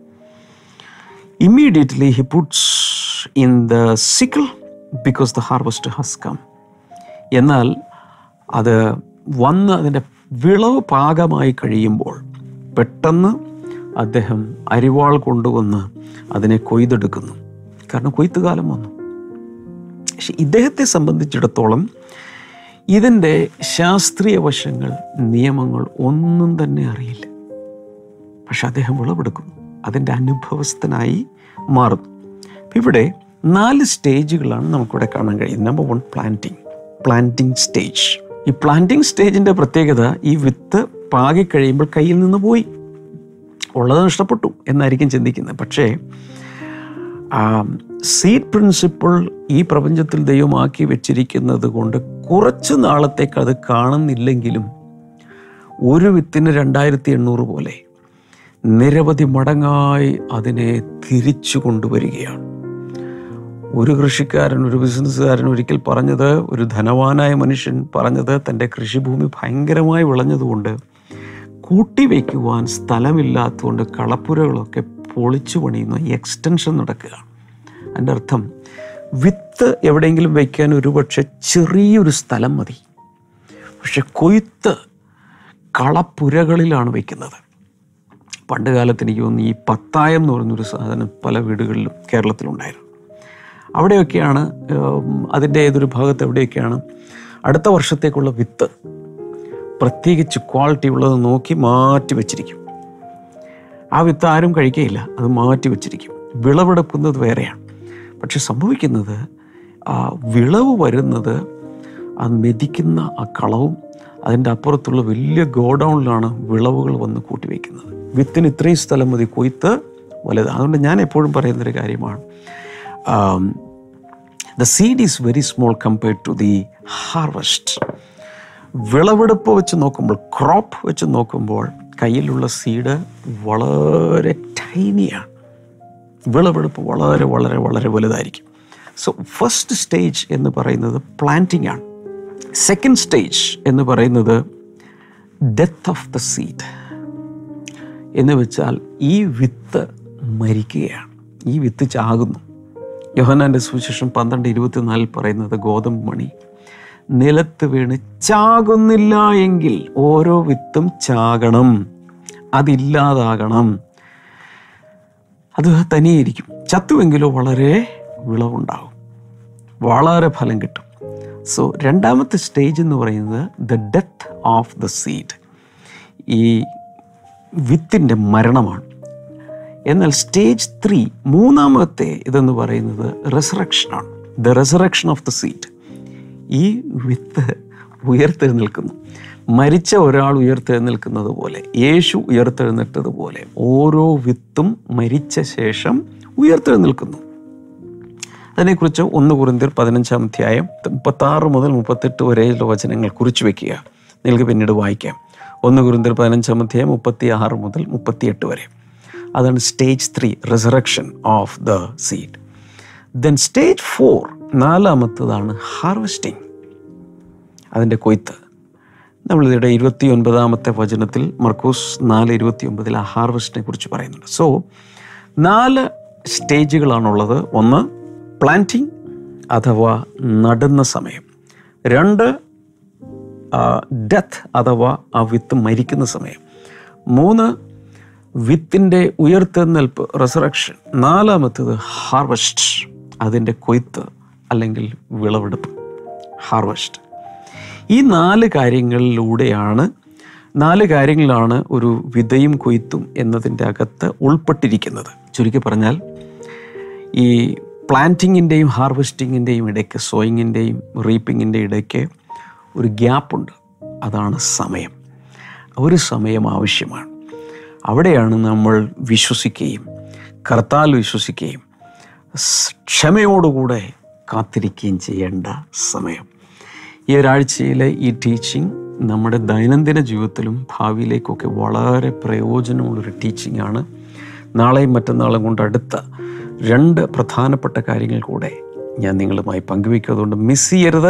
immediately he puts in the sickle because the harvest has come എന്നാൽ അത് വന്ന് അതിൻ്റെ വിളവ് പാകമായി കഴിയുമ്പോൾ പെട്ടെന്ന് അദ്ദേഹം അരിവാൾ കൊണ്ടുവന്ന് അതിനെ കൊയ്തെടുക്കുന്നു കാരണം കൊയ്ത്തുകാലം വന്നു പക്ഷെ ഇദ്ദേഹത്തെ സംബന്ധിച്ചിടത്തോളം ഇതിൻ്റെ ശാസ്ത്രീയ വശങ്ങൾ നിയമങ്ങൾ ഒന്നും തന്നെ അറിയില്ല പക്ഷെ അദ്ദേഹം വിളവെടുക്കുന്നു അതിൻ്റെ അനുഭവസ്ഥനായി മാറുന്നു അപ്പം ഇവിടെ നാല് സ്റ്റേജുകളാണ് നമുക്കിവിടെ കാണാൻ കഴിയുന്നത് number one planting planting stage ഈ പ്ലാന്റിങ് സ്റ്റേജിൻ്റെ പ്രത്യേകത ഈ വിത്ത് പാകിക്കഴിയുമ്പോൾ കയ്യിൽ നിന്ന് പോയി ഉള്ളത് നഷ്ടപ്പെട്ടു എന്നായിരിക്കും ചിന്തിക്കുന്നത് പക്ഷേ സീഡ് പ്രിൻസിപ്പിൾ ഈ പ്രപഞ്ചത്തിൽ ദൈവമാക്കി വെച്ചിരിക്കുന്നത് കൊണ്ട് കുറച്ച് നാളത്തേക്ക് അത് കാണുന്നില്ലെങ്കിലും ഒരു വിത്തിന് രണ്ടായിരത്തി എണ്ണൂറ് പോലെ നിരവധി മടങ്ങായി അതിനെ തിരിച്ചു കൊണ്ടുവരികയാണ് ഒരു കൃഷിക്കാരൻ ഒരു ബിസിനസ്സുകാരൻ ഒരിക്കൽ പറഞ്ഞത് ഒരു ധനവാനായ മനുഷ്യൻ പറഞ്ഞത് തൻ്റെ കൃഷിഭൂമി ഭയങ്കരമായി വിളഞ്ഞതുകൊണ്ട് കൂട്ടിവെക്കുവാൻ സ്ഥലമില്ലാത്തതുകൊണ്ട് കളപ്പുരകളൊക്കെ പൊളിച്ചു പണിയുന്ന എക്സ്റ്റൻഷൻ നടക്കുകയാണ് അതിൻ്റെ അർത്ഥം വിത്ത് എവിടെയെങ്കിലും വയ്ക്കാൻ ഒരുപക്ഷെ ചെറിയൊരു സ്ഥലം മതി പക്ഷെ കൊയ്ത്ത് കളപ്പുരകളിലാണ് വയ്ക്കുന്നത് പണ്ട് കാലത്ത് എനിക്ക് തോന്നുന്നു ഈ പത്തായം എന്ന് പറയുന്നൊരു സാധനം പല വീടുകളിലും കേരളത്തിലുണ്ടായിരുന്നു അവിടെയൊക്കെയാണ് ഉം, അതിൻ്റെ ഏതൊരു ഭാഗത്ത് എവിടെയൊക്കെയാണ് അടുത്ത വർഷത്തേക്കുള്ള വിത്ത് പ്രത്യേകിച്ച് ക്വാളിറ്റി ഉള്ളത് നോക്കി മാറ്റി വെച്ചിരിക്കും ആ വിത്ത് ആരും കഴിക്കുകയില്ല അത് മാറ്റി വെച്ചിരിക്കും വിളവെടുക്കുന്നത് വേറെയാണ് പക്ഷെ സംഭവിക്കുന്നത് ആ വിളവ് വരുന്നത് ആ മെതിക്കുന്ന ആ കളവും അതിൻ്റെ അപ്പുറത്തുള്ള വലിയ ഗോഡൗണിലാണ് വിളവുകൾ വന്ന് കൂട്ടിവെക്കുന്നത് വിത്തിന് ഇത്രയും സ്ഥലം മതി കൊയ്ത്ത് വലുത് അതുകൊണ്ട് ഞാൻ എപ്പോഴും പറയുന്നൊരു കാര്യമാണ് the seed is very small compared to the harvest വിളവെടുപ്പ് വെച്ച് നോക്കുമ്പോൾ ക്രോപ്പ് വെച്ച് നോക്കുമ്പോൾ കയ്യിലുള്ള സീഡ് വളരെ ടൈനിയാണ് വിളവെടുപ്പ് വളരെ വളരെ വളരെ വലുതായിരിക്കും സോ ഫസ്റ്റ് സ്റ്റേജ് എന്ന് പറയുന്നത് പ്ലാന്റിംഗ് ആണ് സെക്കൻഡ് സ്റ്റേജ് എന്ന് പറയുന്നത് ഡെത്ത് ഓഫ് ദ സീഡ് എന്ന് വെച്ചാൽ ഈ വിത്ത് മരിക്കുകയാണ് ഈ വിത്ത് ചാകുന്നു യോഹനാന്റെ സുവിശേഷം പന്ത്രണ്ട് ഇരുപത്തിനാലിൽ പറയുന്നത് ഗോതമ്പ് മണി നിലത്ത് വീണ് ചാകുന്നില്ല എങ്കിൽ ഓരോ വിത്തും ചാകണം അതില്ലാതാകണം അത് തനിയായിരിക്കും ചത്തുവെങ്കിലോ വളരെ വിളവുണ്ടാകും വളരെ ഫലം കിട്ടും സോ രണ്ടാമത്തെ സ്റ്റേജ് എന്ന് പറയുന്നത് the death of the seed ഈ വിത്തിൻ്റെ മരണമാണ് എന്നാൽ സ്റ്റേജ് ത്രീ മൂന്നാമത്തെ ഇതെന്ന് പറയുന്നത് റെസറക്ഷനാണ് the resurrection of the seed ഈ വിത്ത് ഉയർത്തെഴുന്നേൽക്കുന്നു മരിച്ച ഒരാൾ ഉയർത്തെഴുന്നേൽക്കുന്നത് പോലെ യേശു ഉയർത്തെഴുന്നേറ്റതുപോലെ ഓരോ വിത്തും മരിച്ച ശേഷം ഉയർത്തെഴുന്നേൽക്കുന്നു അതിനെക്കുറിച്ച് ഒന്ന് കുറിന്തിർ പതിനഞ്ചാം അധ്യായം മുപ്പത്താറ് മുതൽ മുപ്പത്തെട്ട് വരെയുള്ള വചനങ്ങൾ കുറിച്ചു വെക്കുക നിങ്ങൾക്ക് പിന്നീട് വായിക്കാം ഒന്ന് കുറിന്തിർ പതിനഞ്ചാം അധ്യായം മുപ്പത്തി ആറ് മുതൽ മുപ്പത്തിയെട്ട് വരെ അതാണ് stage three resurrection of the seed then stage four നാലാമത്തതാണ് ഹാർവെസ്റ്റിംഗ് അതിൻ്റെ കൊയ്ത്ത് നമ്മളിതിടെ ഇരുപത്തി ഒൻപതാമത്തെ വചനത്തിൽ മർക്കൂസ് നാല് ഇരുപത്തി ഒമ്പതിൽ ആ ഹാർവെസ്റ്റിനെ കുറിച്ച് പറയുന്നുണ്ട് സോ നാല് സ്റ്റേജുകളാണുള്ളത് ഒന്ന് പ്ലാന്റിംഗ് അഥവാ നടുന്ന സമയം രണ്ട് ഡെത്ത് അഥവാ ആ വിത്ത് മരിക്കുന്ന സമയം മൂന്ന് വിത്തിൻ്റെ ഉയർത്തെഴുന്നേൽപ്പ് റിസറക്ഷൻ നാലാമത്തേത് ഹാർവെസ്റ്റ് അതിൻ്റെ കൊയ്ത്ത് അല്ലെങ്കിൽ വിളവെടുപ്പ് ഹാർവെസ്റ്റ് ഈ നാല് കാര്യങ്ങളിലൂടെയാണ് നാല് കാര്യങ്ങളാണ് ഒരു വിതയും കൊയ്ത്തും എന്നതിൻ്റെ അകത്ത് ഉൾപ്പെട്ടിരിക്കുന്നത് ചുരുക്കി പറഞ്ഞാൽ ഈ പ്ലാന്റിങ്ങിൻ്റെയും ഹാർവെസ്റ്റിങ്ങിൻ്റെയും ഇടയ്ക്ക് സോയിങ്ങിൻ്റെയും റീപ്പിങ്ങിൻ്റെ ഇടയ്ക്ക് ഒരു ഗ്യാപ്പുണ്ട് അതാണ് സമയം ഒരു സമയം ആവശ്യമാണ് അവിടെയാണ് നമ്മൾ വിശ്വസിക്കുകയും കർത്താൽ വിശ്വസിക്കുകയും സ് ക്ഷമയോടുകൂടെ കാത്തിരിക്കുകയും ചെയ്യേണ്ട സമയം ഈ ഒരാഴ്ചയിലെ ഈ ടീച്ചിങ് നമ്മുടെ ദൈനംദിന ജീവിതത്തിലും ഭാവിയിലേക്കൊക്കെ വളരെ പ്രയോജനമുള്ളൊരു ടീച്ചിങ് ആണ് നാളെയും മറ്റന്നാളും കൊണ്ട് അടുത്ത രണ്ട് പ്രധാനപ്പെട്ട കാര്യങ്ങൾ കൂടെ ഞാൻ നിങ്ങളുമായി പങ്കുവയ്ക്കും അതുകൊണ്ട് മിസ് ചെയ്യരുത്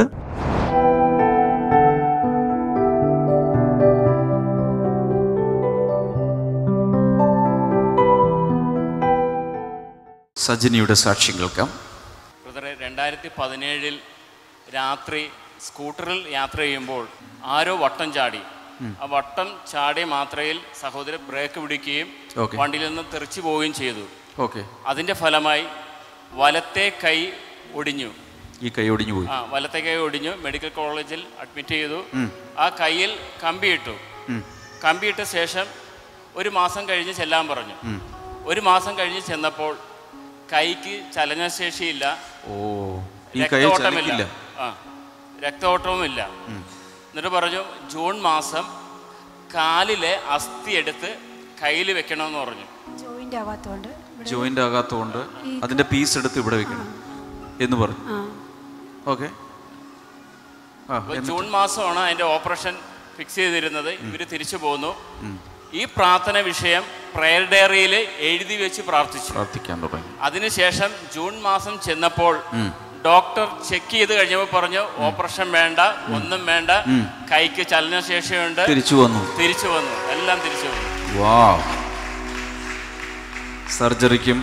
സജിനിയുടെ സാക്ഷ്യം കേൾക്കാം ബ്രദറെ രണ്ടായിരത്തി പതിനേഴിൽ രാത്രി സ്കൂട്ടറിൽ യാത്ര ചെയ്യുമ്പോൾ ആരോ വട്ടം ചാടി ആ വട്ടം ചാടിയ മാത്രയിൽ സഹോദരൻ ബ്രേക്ക് പിടിക്കുകയും Okay. വണ്ടിയിൽ നിന്ന് തെറിച്ചു പോവുകയും ചെയ്തു ഓക്കെ അതിൻ്റെ ഫലമായി വലത്തെ കൈ ഒടിഞ്ഞു ഈ കൈ ഒടിഞ്ഞു പോയി ആ വലത്തെ കൈ ഒടിഞ്ഞു മെഡിക്കൽ കോളേജിൽ അഡ്മിറ്റ് ചെയ്തു ആ കയ്യിൽ കമ്പിയിട്ടു കമ്പിയിട്ട ശേഷം ഒരു മാസം കഴിഞ്ഞ് ചെല്ലാൻ പറഞ്ഞു ഒരു മാസം കഴിഞ്ഞ് ചെന്നപ്പോൾ കൈക്ക് ചലനശേഷിയില്ല ഓ ഈ കൈ രക്തഓട്ടമില്ല ചലിക്കില്ല ആ രക്തഓട്ടവുമില്ല എന്നിട്ട് പറഞ്ഞു ജൂൺ മാസം കാലിലെ അസ്ഥി എടുത്ത് കയ്യിൽ വെക്കണമെന്ന് പറഞ്ഞു ജോയിന്റ് ആവാത്തോണ്ട് ഇവിടെ ജോയിന്റ് ആകാത്തതുകൊണ്ട് അതിന്റെ പീസ് എടുത്ത് ഇവിടെ വെക്കണം എന്ന് പറഞ്ഞു ആ ഓക്കെ ആ അപ്പോൾ ജൂൺ മാസമാണ് അതിൻ്റെ ഓപ്പറേഷൻ ഫിക്സ് ചെയ്തിരുന്നത് ഇവർ തിരിച്ചു പോന്നു ഈ പ്രാർത്ഥന വിഷയം പ്രയർ ഡയറിയിൽ എഴുതി വെച്ച് പ്രാർത്ഥിച്ചു പ്രാർത്ഥിക്കാൻ തുടങ്ങി അതിനുശേഷം ജൂൺ മാസം ചെന്നപ്പോൾ ഡോക്ടർ ചെക്ക് ചെയ്ത് കഴിഞ്ഞപ്പോൾ പറഞ്ഞു ഓപ്പറേഷൻ വേണ്ട ഒന്നും വേണ്ട കൈക്ക് ചലനശേഷിയുണ്ട് തിരിച്ചു വന്നു തിരിച്ചു വന്നു എല്ലാം തിരിച്ചു വന്നു വാ സർജറിക്കും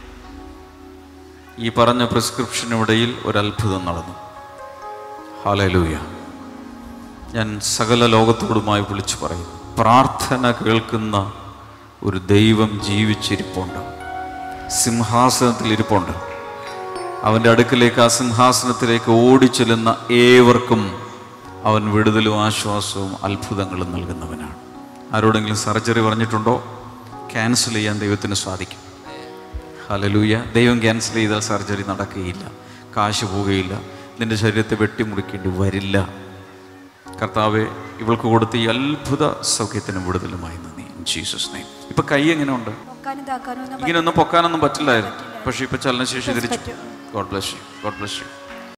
ഈ പറഞ്ഞ പ്രിസ്ക്രിപ്ഷനുമിടയിൽ ഒരു അത്ഭുതം നടന്നു ഹാലലൂയ ഞാൻ സകല ലോകത്തോടുമായി വിളിച്ചു പറയുന്നു പ്രാർത്ഥന കേൾക്കുന്ന ഒരു ദൈവം ജീവിച്ചിരിപ്പുണ്ട് സിംഹാസനത്തിൽ ഇരിപ്പുണ്ട് അവൻ്റെ അടുക്കിലേക്ക് ആ സിംഹാസനത്തിലേക്ക് ഓടിച്ചെല്ലുന്ന ഏവർക്കും അവൻ വിടുതലും ആശ്വാസവും അത്ഭുതങ്ങളും നൽകുന്നവനാണ് ആരോടെങ്കിലും സർജറി പറഞ്ഞിട്ടുണ്ടോ ക്യാൻസൽ ചെയ്യാൻ ദൈവത്തിന് സാധിക്കും ഹലലൂയ ദൈവം ക്യാൻസൽ ചെയ്താൽ സർജറി നടക്കുകയില്ല കാശ് പോവുകയില്ല നിന്റെ ശരീരത്തെ വെട്ടിമുറിക്കേണ്ടി വരില്ല കർത്താവെ ഇവൾക്ക് കൊടുത്ത ഈ അത്ഭുത സൗഖ്യത്തിനും വിടുതലുമായി നന്ദി ജീസസ് നെയ്മ് ഇപ്പൊ കൈ എങ്ങനെയുണ്ട് പൊക്കാനും ഇതാക്കാനും ഒന്നും ഇങ്ങനെയൊന്നും പൊക്കാനൊന്നും പറ്റില്ലായിരുന്നു പക്ഷെ ഇപ്പൊ ചലനശേഷി തിരിച്ചു God bless you God bless you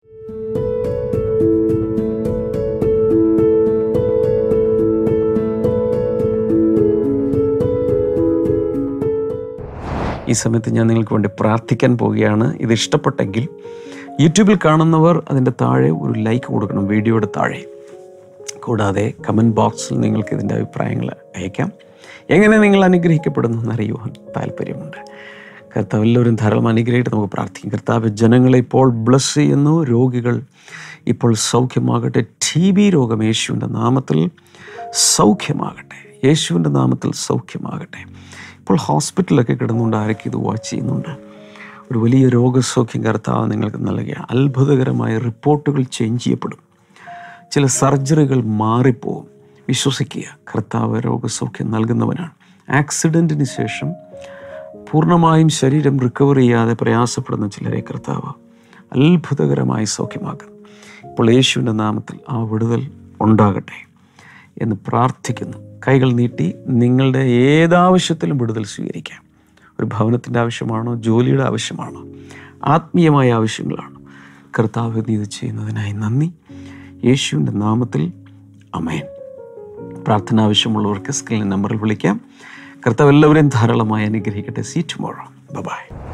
ഈ സമയത്ത് ഞാൻ നിങ്ങൾക്ക് വേണ്ടി പ്രാർത്ഥിക്കാൻ പോവുകയാണ് ഇത് ഇഷ്ടപ്പെട്ടെങ്കിൽ യൂട്യൂബിൽ കാണുന്നവർ അതിൻ്റെ താഴെ ഒരു ലൈക്ക് കൊടുക്കണം വീഡിയോയുടെ താഴെ കൂടാതെ കമൻറ്റ് ബോക്സിൽ നിങ്ങൾക്ക് ഇതിൻ്റെ അഭിപ്രായങ്ങൾ അയക്കാം എങ്ങനെ നിങ്ങൾ അനുഗ്രഹിക്കപ്പെടുന്നു എന്നറിയുവാൻ താല്പര്യമുണ്ട് കർത്താവ് എല്ലാവരും ധാരാളം അനുഗ്രഹിച്ചിട്ട് നമുക്ക് പ്രാർത്ഥിക്കാം കർത്താവ് ജനങ്ങളെ ഇപ്പോൾ ബ്ലസ് ചെയ്യുന്നു രോഗികൾ ഇപ്പോൾ സൗഖ്യമാകട്ടെ ടി ബി രോഗം യേശുവിൻ്റെ നാമത്തിൽ സൗഖ്യമാകട്ടെ യേശുവിൻ്റെ നാമത്തിൽ സൗഖ്യമാകട്ടെ ഇപ്പോൾ ഹോസ്പിറ്റലൊക്കെ കിടന്നുകൊണ്ട് ആരൊക്കെ ഇത് വാച്ച് ചെയ്യുന്നുണ്ട് ഒരു വലിയ രോഗസൗഖ്യം കർത്താവ് നിങ്ങൾക്ക് നൽകുക അത്ഭുതകരമായ റിപ്പോർട്ടുകൾ ചേഞ്ച് ചെയ്യപ്പെടും ചില സർജറികൾ മാറിപ്പോവും വിശ്വസിക്കുക കർത്താവ് രോഗസൗഖ്യം നൽകുന്നവനാണ് ആക്സിഡൻറ്റിന് ശേഷം പൂർണ്ണമായും ശരീരം റിക്കവർ ചെയ്യാതെ പ്രയാസപ്പെടുന്ന ചിലരെ കർത്താവ് അത്ഭുതകരമായി സൗഖ്യമാക്കും ഇപ്പോൾ യേശുവിൻ്റെ നാമത്തിൽ ആ വിടുതൽ ഉണ്ടാകട്ടെ എന്ന് പ്രാർത്ഥിക്കുന്നു കൈകൾ നീട്ടി നിങ്ങളുടെ ഏതാവശ്യത്തിലും വിടുതൽ സ്വീകരിക്കാം ഒരു ഭവനത്തിൻ്റെ ആവശ്യമാണോ ജോലിയുടെ ആവശ്യമാണോ ആത്മീയമായ ആവശ്യങ്ങളാണോ കർത്താവ് നീ ഇത് ചെയ്യുന്നതിനായി നന്ദി യേശുവിൻ്റെ നാമത്തിൽ അമേൻ പ്രാർത്ഥന ആവശ്യമുള്ളവർക്ക് സ്ക്രീൻ നമ്പറിൽ വിളിക്കാം കർത്താവ് എല്ലാവരെയും ധാരാളമായി അനുഗ്രഹിക്കട്ടെ സീ ടുമോറോ ബൈ